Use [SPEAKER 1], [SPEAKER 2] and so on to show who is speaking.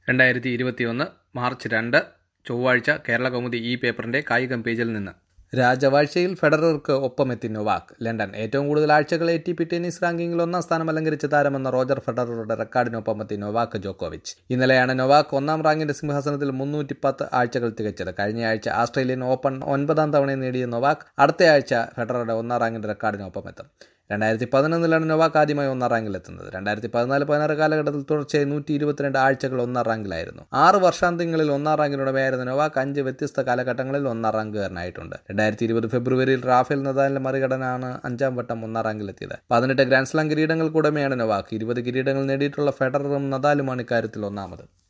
[SPEAKER 1] രണ്ടായിരത്തി ഇരുപത്തിയൊന്ന് മാർച്ച് രണ്ട് ചൊവ്വാഴ്ച കേരള കൗമുദി ഈ പേപ്പറിന്റെ കായികം പേജിൽ നിന്ന് രാജവാഴ്ചയിൽ ഫെഡറർക്ക് ഒപ്പമെത്തി നൊവാക് ലണ്ടൻ ഏറ്റവും കൂടുതൽ ആഴ്ചകൾ എ ടി പി ടെന്നീസ് റാങ്കിങ്ങിൽ ഒന്നാം സ്ഥാനം അലങ്കരിച്ച താരമെന്ന റോജർ ഫെഡററുടെ റെക്കോർഡിനൊപ്പമെത്തി നൊവാക് ജോക്കോവിച്ച് ഇന്നലെയാണ് നൊവാക് ഒന്നാം റാങ്കിന്റെ സിംഹാസനത്തിൽ മുന്നൂറ്റി പത്ത് ആഴ്ചകൾ തികച്ചത് കഴിഞ്ഞയാഴ്ച ആസ്ട്രേലിയൻ ഓപ്പൺ ഒൻപതാം തവണ നേടിയ നൊവാക് അടുത്തയാഴ്ച ഫെഡററുടെ ഒന്നാം റാങ്കിന്റെ റെക്കോർഡിനൊപ്പമെത്തും രണ്ടായിരത്തി പതിനൊന്നിലാണ് നൊവാക് ആദ്യമായി ഒന്നാം റാങ്കിലെത്തുന്നത് രണ്ടായിരത്തി പതിനാല് പതിനാറ് കാലഘട്ടത്തിൽ തുടർച്ചയായി നൂറ്റി ഇരുപത്തിരണ്ട് ആഴ്ചകൾ ഒന്നാം റാങ്കിലായിരുന്നു ആറ് വർഷാന്ത്യങ്ങളിൽ ഒന്നാം റാങ്കിനുടമയായിരുന്ന നൊവാക് അഞ്ച് വ്യത്യസ്ത കാലഘട്ടങ്ങളിൽ ഒന്നാം റാങ്കുകാരനായിട്ടുണ്ട് രണ്ടായിരത്തി ഇരുപത് ഫെബ്രുവരിയിൽ റാഫേൽ നദാലിന്റെ മറികടനാണ് അഞ്ചാം വട്ടം ഒന്നാം റാങ്കിലെത്തിയത് പതിനെട്ട് ഗ്രാൻഡ് സ്ലാം കിരീടങ്ങൾക്കുടമയാണ് നൊവാക് ഇരുപത് കിരീടങ്ങൾ നേടിയിട്ടുള്ള ഫെഡററും നദാലുമാണ് ഇക്കാര്യത്തിൽ ഒന്നാമത്